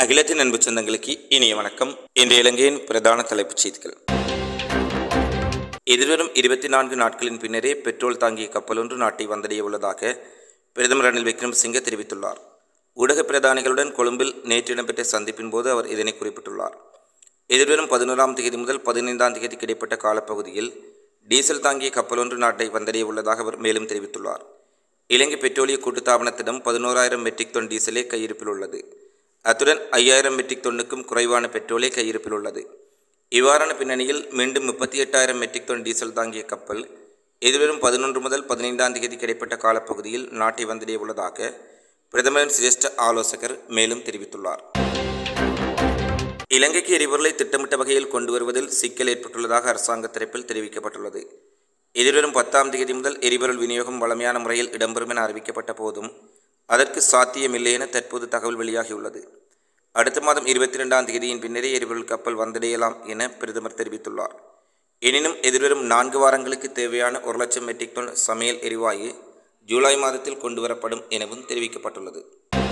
அகிலத்தின் அன்பு சொந்தங்களுக்கு இனிய வணக்கம் இன்றைய இலங்கையின் பிரதான தலைப்புச் செய்திகள் எதிர்வரும் இருபத்தி நான்கு நாட்களின் பின்னரே பெட்ரோல் தாங்கிய கப்பல் ஒன்று நாட்டை வந்தடைய உள்ளதாக பிரதமர் ரணில் விக்ரமசிங்கே தெரிவித்துள்ளார் ஊடக பிரதானிகளுடன் கொழும்பில் நேற்று இடம்பெற்ற சந்திப்பின் போது அவர் இதனை குறிப்பிட்டுள்ளார் எதிர்வரும் பதினோராம் தேதி முதல் பதினைந்தாம் தேதி கிடைப்பட்ட காலப்பகுதியில் டீசல் தாங்கிய கப்பல் ஒன்று நாட்டை வந்தடைய உள்ளதாக அவர் மேலும் தெரிவித்துள்ளார் இலங்கை பெட்ரோலிய கூட்டுத்தாபனத்திடம் பதினோராயிரம் மெட்ரிக் டன் டீசலே கையிருப்பில் உள்ளது அத்துடன் ஐயாயிரம் மெட்ரிக் டன்னுக்கும் குறைவான பெட்ரோலே கையிருப்பில் உள்ளது இவ்வாறான பின்னணியில் மீண்டும் முப்பத்தி எட்டாயிரம் மெட்ரிக் டன் டீசல் தாங்கிய கப்பல் எதிர்வரும் பதினொன்று முதல் பதினைந்தாம் தேதி கிடைப்பட்ட காலப்பகுதியில் நாட்டை வந்தடைய உள்ளதாக பிரதமரின் சிரேஷ்ட ஆலோசகர் மேலும் தெரிவித்துள்ளார் இலங்கைக்கு எரிபொருளை திட்டமிட்ட வகையில் கொண்டு வருவதில் சிக்கல் ஏற்பட்டுள்ளதாக அரசாங்க தரப்பில் தெரிவிக்கப்பட்டுள்ளது எதிர்வரும் பத்தாம் தேதி முதல் எரிபொருள் விநியோகம் வளமையான முறையில் இடம்பெறும் என அறிவிக்கப்பட்ட போதும் அதற்கு சாத்தியமில்லை என தற்போது தகவல் வெளியாகியுள்ளது அடுத்த மாதம் இருபத்தி ரெண்டாம் தேதியின் பின்னரே எரிபொருள் கப்பல் வந்தடையலாம் என பிரதமர் தெரிவித்துள்ளார் எனினும் எதிர்வரும் நான்கு வாரங்களுக்கு தேவையான ஒரு லட்சம் மெட்ரிக் டன் சமையல் எரிவாயு ஜூலை மாதத்தில் கொண்டுவரப்படும் எனவும் தெரிவிக்கப்பட்டுள்ளது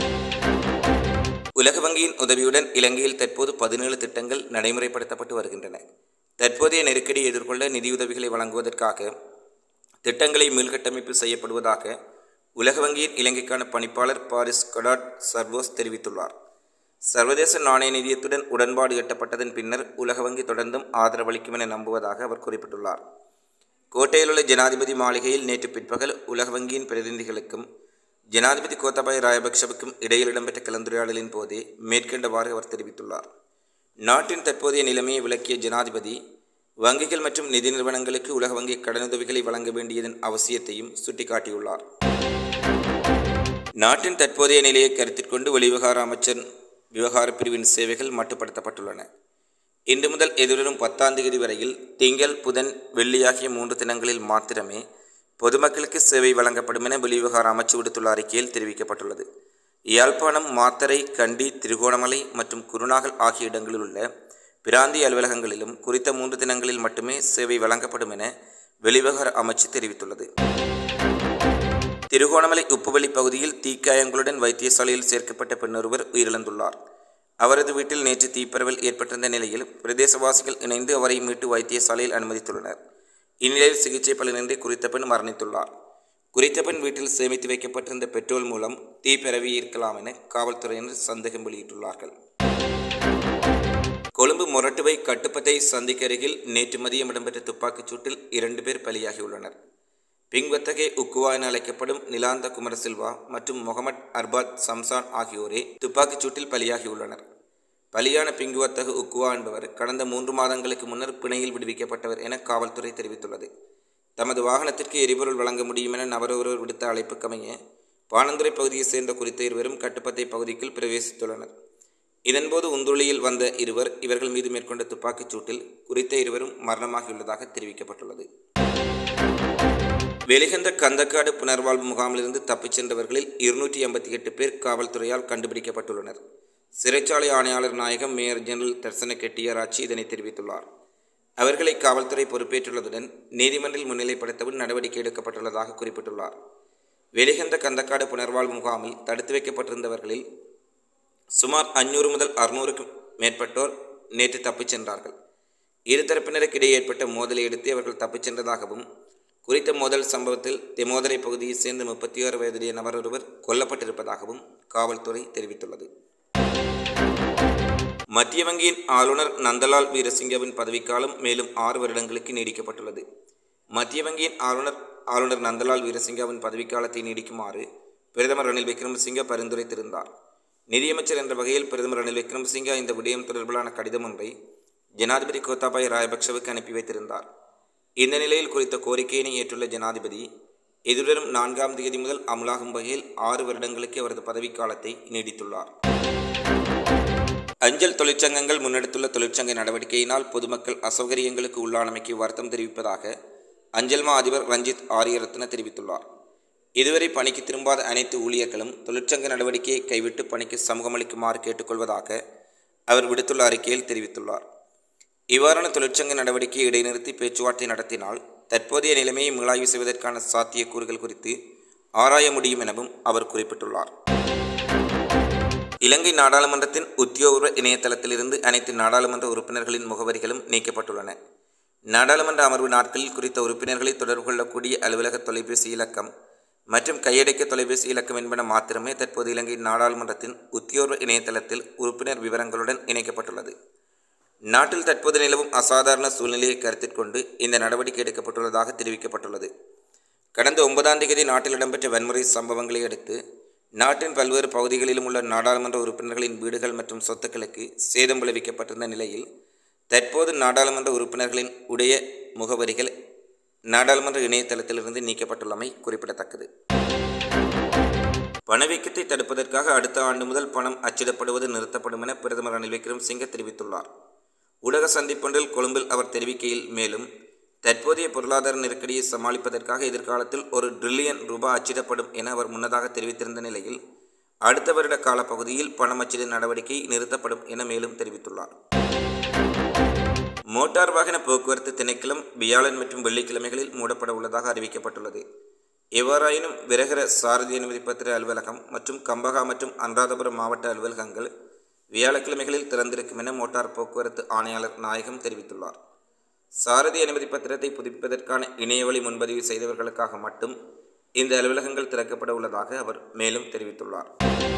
உலக வங்கியின் உதவியுடன் இலங்கையில் தற்போது பதினேழு திட்டங்கள் நடைமுறைப்படுத்தப்பட்டு வருகின்றன தற்போதைய நெருக்கடியை எதிர்கொள்ள நிதியுதவிகளை வழங்குவதற்காக திட்டங்களை மீள்கட்டமைப்பு செய்யப்படுவதாக உலக வங்கியின் இலங்கைக்கான பணிப்பாளர் பாரிஸ் கொடாட் சர்வோஸ் தெரிவித்துள்ளார் சர்வதேச நாணய நிதியத்துடன் உடன்பாடு எட்டப்பட்டதன் பின்னர் உலக வங்கி தொடர்ந்தும் ஆதரவளிக்கும் என நம்புவதாக அவர் குறிப்பிட்டுள்ளார் கோட்டையில் உள்ள ஜனாதிபதி மாளிகையில் நேற்று பிற்பகல் உலக வங்கியின் பிரதிநிதிகளுக்கும் ஜனாதிபதி கோத்தபாய ராயபக்ஷவுக்கும் இடையில் இடம்பெற்ற கலந்துரையாடலின் போதே மேற்கண்டவாறு அவர் தெரிவித்துள்ளார் நாட்டின் தற்போதைய நிலைமையை விளக்கிய ஜனாதிபதி வங்கிகள் மற்றும் நிதி நிறுவனங்களுக்கு உலக வங்கி கடனுதவிகளை வழங்க வேண்டியதன் அவசியத்தையும் சுட்டிக்காட்டியுள்ளார் நாட்டின் தற்போதைய நிலையை கருத்தில் கொண்டு வெளிவிவகார அமைச்சர் விவகார பிரிவின் சேவைகள் மட்டுப்படுத்தப்பட்டுள்ளன இன்று முதல் எதிர்வரும் பத்தாம் தேதி வரையில் திங்கள் புதன் வெள்ளி ஆகிய மூன்று தினங்களில் மாத்திரமே பொதுமக்களுக்கு சேவை வழங்கப்படும் என வெளிவிவகார அமைச்சு விடுத்துள்ள அறிக்கையில் தெரிவிக்கப்பட்டுள்ளது யாழ்ப்பாணம் மாத்தரை கண்டி திருகோணமலை மற்றும் குருநாகல் ஆகிய இடங்களில் உள்ள பிராந்திய அலுவலகங்களிலும் குறித்த மூன்று தினங்களில் மட்டுமே சேவை வழங்கப்படும் என வெளிவிவகார அமைச்சு தெரிவித்துள்ளது திருகோணமலை உப்புவெளி பகுதியில் தீக்காயங்களுடன் வைத்தியசாலையில் சேர்க்கப்பட்ட பெண்ணொருவர் உயிரிழந்துள்ளார் அவரது வீட்டில் நேற்று தீப்பரவல் ஏற்பட்டிருந்த நிலையில் பிரதேசவாசிகள் இணைந்து அவரை மீட்டு வைத்தியசாலையில் அனுமதித்துள்ளனர் இந்நிலையில் சிகிச்சை பலனின்றி குறித்த பெண் மரணித்துள்ளார் குறித்த பெண் வீட்டில் சேமித்து வைக்கப்பட்டிருந்த பெட்ரோல் மூலம் தீ பரவி இருக்கலாம் என காவல்துறையினர் சந்தேகம் வெளியிட்டுள்ளார்கள் கொழும்பு மொரட்டுவை கட்டுப்பத்தை சந்திக்கு அருகில் நேற்று மதியம் இடம்பெற்ற துப்பாக்கிச் சூட்டில் இரண்டு பேர் பலியாகியுள்ளனர் பிங்வத்தகே உக்குவா என அழைக்கப்படும் நிலாந்த குமரசில்வா மற்றும் முகமது அர்பாத் சம்சான் ஆகியோரே துப்பாக்கிச் சூட்டில் பலியாகியுள்ளனர் பலியான பிங்குவத்தகு உக்குவா என்பவர் கடந்த மூன்று மாதங்களுக்கு முன்னர் பிணையில் விடுவிக்கப்பட்டவர் என காவல்துறை தெரிவித்துள்ளது தமது வாகனத்திற்கு எரிபொருள் வழங்க முடியும் என நபர் ஒருவர் விடுத்த அழைப்புக்கமைய பானந்துறை பகுதியைச் சேர்ந்த குறித்த இருவரும் கட்டுப்பத்தை பகுதிக்குள் பிரவேசித்துள்ளனர் இதன்போது உந்துளியில் வந்த இருவர் இவர்கள் மீது மேற்கொண்ட துப்பாக்கிச் சூட்டில் குறித்த இருவரும் மரணமாகியுள்ளதாக தெரிவிக்கப்பட்டுள்ளது வெளிகந்த கந்தக்காடு புனர்வாழ்வு முகாமிலிருந்து தப்பிச் சென்றவர்களில் இருநூற்றி எண்பத்தி எட்டு பேர் காவல்துறையால் கண்டுபிடிக்கப்பட்டுள்ளனர் சிறைச்சாலை ஆணையாளர் நாயகம் மேயர் ஜெனரல் தர்சன கெட்டியராட்சி இதனை தெரிவித்துள்ளார் அவர்களை காவல்துறை பொறுப்பேற்றுள்ளதுடன் நீதிமன்றில் முன்னிலைப்படுத்தவும் நடவடிக்கை எடுக்கப்பட்டுள்ளதாக குறிப்பிட்டுள்ளார் வெளிகந்த கந்தக்காடு புனர்வாழ்வு முகாமில் தடுத்து வைக்கப்பட்டிருந்தவர்களில் சுமார் அஞ்சூறு முதல் அறுநூறுக்கும் மேற்பட்டோர் நேற்று தப்பிச் சென்றார்கள் இருதரப்பினருக்கிடையே ஏற்பட்ட மோதலை அடுத்து அவர்கள் தப்பிச் சென்றதாகவும் குறித்த மோதல் சம்பவத்தில் தெமோதரை பகுதியைச் சேர்ந்த முப்பத்தி ஆறு வயதுடைய நபர் ஒருவர் கொல்லப்பட்டிருப்பதாகவும் காவல்துறை தெரிவித்துள்ளது மத்திய வங்கியின் ஆளுநர் நந்தலால் வீரசிங்கவின் பதவிக்காலம் மேலும் ஆறு வருடங்களுக்கு நீடிக்கப்பட்டுள்ளது மத்திய வங்கியின் ஆளுநர் ஆளுநர் நந்தலால் வீரசிங்கவின் பதவிக்காலத்தை நீடிக்குமாறு பிரதமர் ரணில் விக்ரமசிங்க பரிந்துரைத்திருந்தார் நிதியமைச்சர் என்ற வகையில் பிரதமர் ரணில் விக்ரமசிங்க இந்த விடயம் தொடர்பிலான கடிதம் ஒன்றை ஜனாதிபதி கோத்தாபாய ராயபக்சவுக்கு அனுப்பி வைத்திருந்தார் இந்த நிலையில் குறித்த கோரிக்கையினை ஏற்றுள்ள ஜனாதிபதி எதிர்வரும் நான்காம் தேதி முதல் அமலாகும் வகையில் ஆறு வருடங்களுக்கு அவரது பதவிக்காலத்தை நீடித்துள்ளார் அஞ்சல் தொழிற்சங்கங்கள் முன்னெடுத்துள்ள தொழிற்சங்க நடவடிக்கையினால் பொதுமக்கள் அசௌகரியங்களுக்கு உள்ளானமைக்கு வருத்தம் தெரிவிப்பதாக அஞ்சல்மா அதிபர் ரஞ்சித் ஆரியரத்ன தெரிவித்துள்ளார் இதுவரை பணிக்கு திரும்பாத அனைத்து ஊழியர்களும் தொழிற்சங்க நடவடிக்கையை கைவிட்டு பணிக்கு சமூகமளிக்குமாறு கேட்டுக்கொள்வதாக அவர் விடுத்துள்ள அறிக்கையில் தெரிவித்துள்ளார் இவ்வாறான தொழிற்சங்க நடவடிக்கையை இடைநிறுத்தி பேச்சுவார்த்தை நடத்தினால் தற்போதைய நிலைமையை மீளாய்வு செய்வதற்கான சாத்தியக்கூறுகள் குறித்து ஆராய முடியும் எனவும் அவர் குறிப்பிட்டுள்ளார் இலங்கை நாடாளுமன்றத்தின் உத்தியோகபூர்வ இணையதளத்திலிருந்து அனைத்து நாடாளுமன்ற உறுப்பினர்களின் முகவரிகளும் நீக்கப்பட்டுள்ளன நாடாளுமன்ற அமர்வு நாட்களில் குறித்த உறுப்பினர்களை தொடர்பு கொள்ளக்கூடிய அலுவலக தொலைபேசி இலக்கம் மற்றும் கையடக்க தொலைபேசி இலக்கம் என்பன மாத்திரமே தற்போது இலங்கை நாடாளுமன்றத்தின் உத்தியோக இணையதளத்தில் உறுப்பினர் விவரங்களுடன் இணைக்கப்பட்டுள்ளது நாட்டில் தற்போது நிலவும் அசாதாரண சூழ்நிலையை கருத்தில் கொண்டு இந்த நடவடிக்கை எடுக்கப்பட்டுள்ளதாக தெரிவிக்கப்பட்டுள்ளது கடந்த ஒன்பதாம் தேதி நாட்டில் இடம்பெற்ற வன்முறை சம்பவங்களை அடுத்து நாட்டின் பல்வேறு பகுதிகளிலும் உள்ள நாடாளுமன்ற உறுப்பினர்களின் வீடுகள் மற்றும் சொத்துக்களுக்கு சேதம் விளைவிக்கப்பட்டிருந்த நிலையில் தற்போது நாடாளுமன்ற உறுப்பினர்களின் உடைய முகவரிகள் நாடாளுமன்ற இணையதளத்திலிருந்து நீக்கப்பட்டுள்ளமை குறிப்பிடத்தக்கது பணவீக்கத்தை தடுப்பதற்காக அடுத்த ஆண்டு முதல் பணம் அச்சிடப்படுவது நிறுத்தப்படும் என பிரதமர் ரணில் விக்ரமசிங்க தெரிவித்துள்ளார் ஊடக சந்திப்பொன்றில் கொழும்பில் அவர் தெரிவிக்கையில் மேலும் தற்போதைய பொருளாதார நெருக்கடியை சமாளிப்பதற்காக எதிர்காலத்தில் ஒரு ட்ரில்லியன் ரூபாய் அச்சிடப்படும் என அவர் முன்னதாக தெரிவித்திருந்த நிலையில் அடுத்த வருட காலப்பகுதியில் பணம் அச்சிட நடவடிக்கை நிறுத்தப்படும் என மேலும் தெரிவித்துள்ளார் மோட்டார் வாகன போக்குவரத்து திணைக்களம் வியாழன் மற்றும் வெள்ளிக்கிழமைகளில் மூடப்பட உள்ளதாக அறிவிக்கப்பட்டுள்ளது எவ்வாறாயினும் விரகர சாரதி அனுமதி பத்திர அலுவலகம் மற்றும் கம்பகா மற்றும் அனுராதபுரம் மாவட்ட அலுவலகங்கள் வியாழக்கிழமைகளில் திறந்திருக்கும் என மோட்டார் போக்குவரத்து ஆணையாளர் நாயகம் தெரிவித்துள்ளார் சாரதி அனுமதி பத்திரத்தை புதுப்பிப்பதற்கான இணையவழி முன்பதிவு செய்தவர்களுக்காக மட்டும் இந்த அலுவலகங்கள் திறக்கப்பட உள்ளதாக அவர் மேலும் தெரிவித்துள்ளார்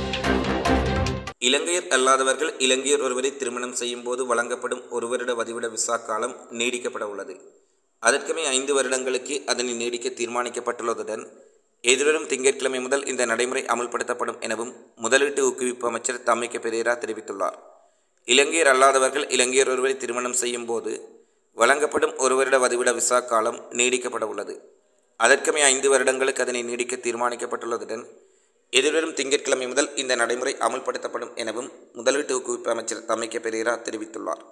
இலங்கையர் அல்லாதவர்கள் இலங்கையர் ஒருவரை திருமணம் செய்யும் போது வழங்கப்படும் ஒரு வருட வதிவிட விசா காலம் நீடிக்கப்பட உள்ளது அதற்குமே ஐந்து வருடங்களுக்கு அதனை நீடிக்க தீர்மானிக்கப்பட்டுள்ளதுடன் எதிர்வரும் திங்கட்கிழமை முதல் இந்த நடைமுறை அமுல்படுத்தப்படும் எனவும் முதலீட்டு ஊக்குவிப்பு அமைச்சர் தம்மிக்க பெரேரா தெரிவித்துள்ளார் இலங்கையர் அல்லாதவர்கள் இலங்கையர் ஒருவரை திருமணம் செய்யும் போது வழங்கப்படும் ஒரு வருட வதிவிட விசா காலம் நீடிக்கப்பட உள்ளது அதற்குமே ஐந்து வருடங்களுக்கு அதனை நீடிக்க தீர்மானிக்கப்பட்டுள்ளதுடன் எதிர்வரும் திங்கட்கிழமை முதல் இந்த நடைமுறை அமுல்படுத்தப்படும் எனவும் முதலீட்டு ஊக்குவிப்பு அமைச்சர் தம்மிக்க பெரேரா தெரிவித்துள்ளார்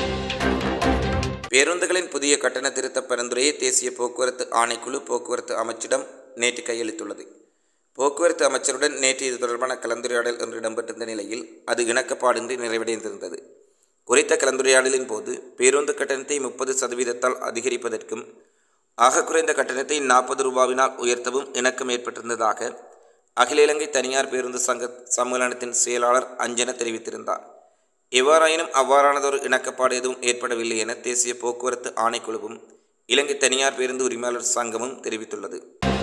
பேருந்துகளின் புதிய கட்டண திருத்த பரிந்துரையை தேசிய போக்குவரத்து ஆணைக்குழு போக்குவரத்து அமைச்சிடம் நேற்று கையளித்துள்ளது போக்குவரத்து அமைச்சருடன் நேற்று இது தொடர்பான கலந்துரையாடல் என்று இடம்பெற்றிருந்த நிலையில் அது இணக்கப்பாடின்றி நிறைவடைந்திருந்தது குறித்த கலந்துரையாடலின் போது பேருந்து கட்டணத்தை முப்பது சதவீதத்தால் அதிகரிப்பதற்கும் ஆக குறைந்த கட்டணத்தை நாற்பது ரூபாவினால் உயர்த்தவும் இணக்கம் ஏற்பட்டிருந்ததாக அகில இலங்கை தனியார் பேருந்து சங்க சம்மேளனத்தின் செயலாளர் அஞ்சன தெரிவித்திருந்தார் எவ்வாறாயினும் அவ்வாறானதொரு இணக்கப்பாடு எதுவும் ஏற்படவில்லை என தேசிய போக்குவரத்து ஆணைக்குழுவும் இலங்கை தனியார் பேருந்து உரிமையாளர் சங்கமும் தெரிவித்துள்ளது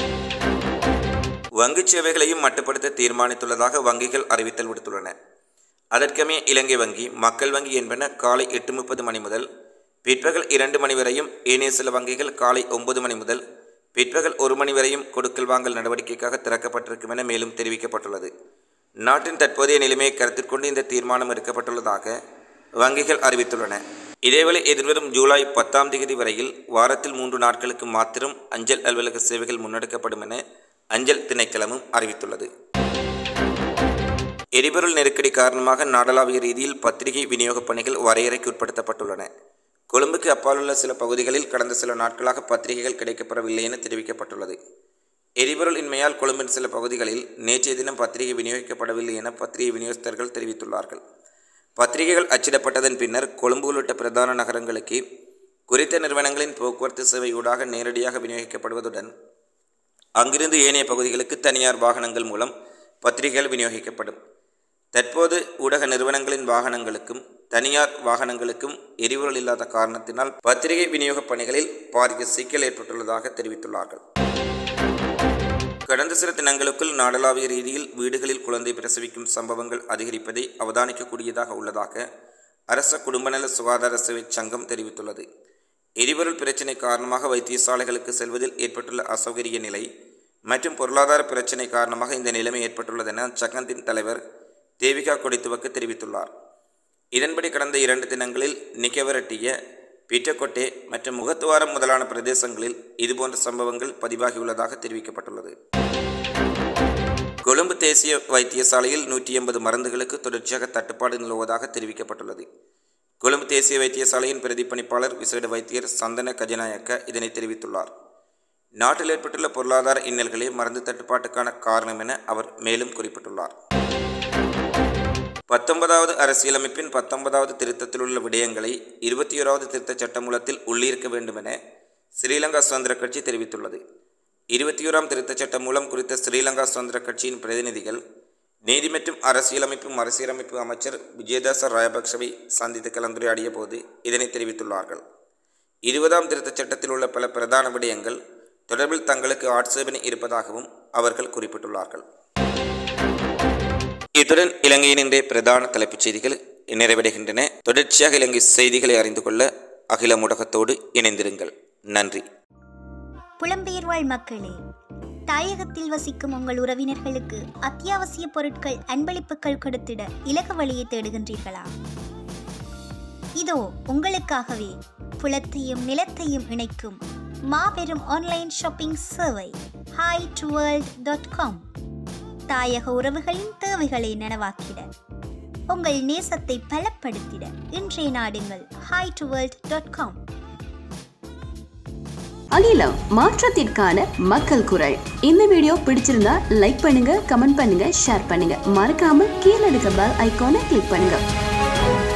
வங்கிச் சேவைகளையும் மட்டுப்படுத்த தீர்மானித்துள்ளதாக வங்கிகள் அறிவித்தல் விடுத்துள்ளன அதற்கமே இலங்கை வங்கி மக்கள் வங்கி என்பன காலை எட்டு முப்பது மணி முதல் பிற்பகல் இரண்டு மணி வரையும் ஏனைய சில வங்கிகள் காலை ஒன்பது மணி முதல் பிற்பகல் ஒரு மணி வரையும் கொடுக்கல் வாங்கல் நடவடிக்கைக்காக திறக்கப்பட்டிருக்கும் என மேலும் தெரிவிக்கப்பட்டுள்ளது நாட்டின் தற்போதைய நிலைமையை கருத்தில் கொண்டு இந்த தீர்மானம் எடுக்கப்பட்டுள்ளதாக வங்கிகள் அறிவித்துள்ளன இதேவேளை எதிர்வரும் ஜூலை பத்தாம் தேதி வரையில் வாரத்தில் மூன்று நாட்களுக்கு மாத்திரம் அஞ்சல் அலுவலக சேவைகள் முன்னெடுக்கப்படும் என அஞ்சல் திணைக்களமும் அறிவித்துள்ளது எரிபொருள் நெருக்கடி காரணமாக நாடளாவிய ரீதியில் பத்திரிகை விநியோகப் பணிகள் வரையறைக்கு உட்படுத்தப்பட்டுள்ளன கொழும்புக்கு அப்பாலுள்ள சில பகுதிகளில் கடந்த சில நாட்களாக பத்திரிகைகள் கிடைக்கப்பெறவில்லை என தெரிவிக்கப்பட்டுள்ளது எரிபொருள் இன்மையால் கொழும்பின் சில பகுதிகளில் நேற்றைய தினம் பத்திரிகை விநியோகிக்கப்படவில்லை என பத்திரிகை விநியோகஸ்தர்கள் தெரிவித்துள்ளார்கள் பத்திரிகைகள் அச்சிடப்பட்டதன் பின்னர் கொழும்பு உள்ளிட்ட பிரதான நகரங்களுக்கு குறித்த நிறுவனங்களின் போக்குவரத்து சேவை ஊடாக நேரடியாக விநியோகிக்கப்படுவதுடன் அங்கிருந்து ஏனைய பகுதிகளுக்கு தனியார் வாகனங்கள் மூலம் பத்திரிகைகள் விநியோகிக்கப்படும் தற்போது ஊடக நிறுவனங்களின் வாகனங்களுக்கும் தனியார் வாகனங்களுக்கும் எரிபொருள் இல்லாத காரணத்தினால் பத்திரிகை விநியோகப் பணிகளில் பாரிய சிக்கல் ஏற்பட்டுள்ளதாக தெரிவித்துள்ளார்கள் கடந்த சில தினங்களுக்குள் நாடளாவிய ரீதியில் வீடுகளில் குழந்தை பிரசவிக்கும் சம்பவங்கள் அதிகரிப்பதை அவதானிக்கக்கூடியதாக உள்ளதாக அரச குடும்பநல சுகாதார சேவை சங்கம் தெரிவித்துள்ளது எரிபொருள் பிரச்சினை காரணமாக வைத்தியசாலைகளுக்கு செல்வதில் ஏற்பட்டுள்ள அசௌகரிய நிலை மற்றும் பொருளாதார பிரச்சினை காரணமாக இந்த நிலைமை ஏற்பட்டுள்ளதென சங்கத்தின் தலைவர் தேவிகா கொடித்துவக்கு தெரிவித்துள்ளார் இதன்படி கடந்த இரண்டு தினங்களில் நிக்கவரட்டிய பீட்டக்கொட்டே மற்றும் முகத்துவாரம் முதலான பிரதேசங்களில் இதுபோன்ற சம்பவங்கள் பதிவாகியுள்ளதாக தெரிவிக்கப்பட்டுள்ளது கொழும்பு தேசிய வைத்தியசாலையில் நூற்றி எண்பது மருந்துகளுக்கு தொடர்ச்சியாக தட்டுப்பாடு நிலவுவதாக தெரிவிக்கப்பட்டுள்ளது கொழும்பு தேசிய வைத்தியசாலையின் பிரதிப்பணிப்பாளர் விசேட வைத்தியர் சந்தன கஜநாயக்க இதனை தெரிவித்துள்ளார் நாட்டில் ஏற்பட்டுள்ள பொருளாதார இன்னல்களே மருந்து தட்டுப்பாட்டுக்கான காரணம் என அவர் மேலும் குறிப்பிட்டுள்ளார் பத்தொன்பதாவது அரசியலமைப்பின் பத்தொன்பதாவது திருத்தத்தில் உள்ள விடயங்களை இருபத்தி ஓராவது திருத்தச் சட்டமூலத்தில் உள்ளிருக்க வேண்டும் என ஸ்ரீலங்கா சுதந்திர கட்சி தெரிவித்துள்ளது இருபத்தி ஓராம் திருத்தச் சட்டம் மூலம் குறித்த ஸ்ரீலங்கா சுதந்திர கட்சியின் பிரதிநிதிகள் நீதி மற்றும் அரசியலமைப்பு மறுசீரமைப்பு அமைச்சர் விஜயதாச ராயபக்சவை சந்தித்து கலந்துரையாடிய போது இதனை தெரிவித்துள்ளார்கள் இருபதாம் திருத்தச் சட்டத்தில் உள்ள பல பிரதான விடயங்கள் தொடர்பில் தங்களுக்கு ஆட்சேபனை இருப்பதாகவும் அவர்கள் குறிப்பிட்டுள்ளார்கள் இத்துடன் இலங்கையின் இன்றைய பிரதான தலைப்புச் செய்திகள் நிறைவடைகின்றன தொடர்ச்சியாக இலங்கை செய்திகளை அறிந்து கொள்ள அகில ஊடகத்தோடு இணைந்திருங்கள் நன்றி புலம்பெயர் வாழ் மக்களே தாயகத்தில் வசிக்கும் உங்கள் உறவினர்களுக்கு அத்தியாவசிய பொருட்கள் அன்பளிப்புகள் கொடுத்திட இலக வழியை தேடுகின்றீர்களா இதோ உங்களுக்காகவே புலத்தையும் நிலத்தையும் இணைக்கும் மாபெரும் ஆன்லைன் ஷாப்பிங் சேவை hi to world dot com தாயக உறவுகளின் தேவைகளை நனவாக்கிட உங்கள் நேசத்தை பலப்படுத்திட இன்றைய நாடுங்கள் hi to world dot com அகிலம் மாற்றத்திற்கான மக்கள் குரல் இந்த வீடியோ பிடிச்சிருந்தா லைக் பண்ணுங்க கமெண்ட் பண்ணுங்க ஷேர் பண்ணுங்க மறக்காம கீழே இருக்க பெல் ஐகானை கிளிக் பண்ணுங்க